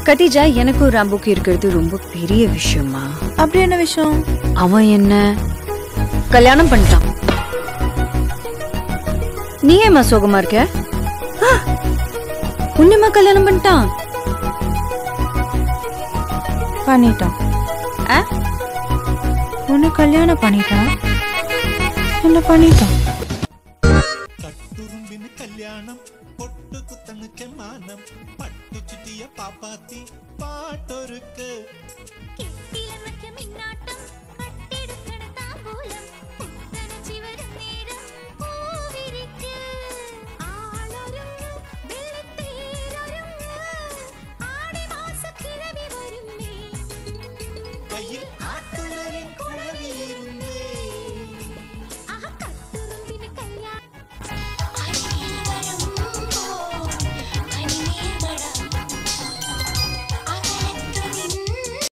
கத்திஜா எனக்கும் ராம்புக்கு இருக்கிறது ரொம்ப பெரிய விஷயமா அப்படி என்ன விஷயம் அவன் என்ன கல்யாணம் பண்ணிட்டான் நீ ஏமா சோகமா இருக்க ஆ! உன்னையுமா கல்யாணம் பண்ணிட்டான் பண்ணிட்டான் ஆ? உன்னை கல்யாணம் பண்ணிட்டான் என்ன பண்ணிட்டான் கட்டுரும்பின் கல்யாணம் பொட்டு குத்தனுக்கு மானம் பட்டு சுட்டிய பாப்பாத்தி பாட்டொருக்கு கெட்டியமைக்க மின்னாட்டம்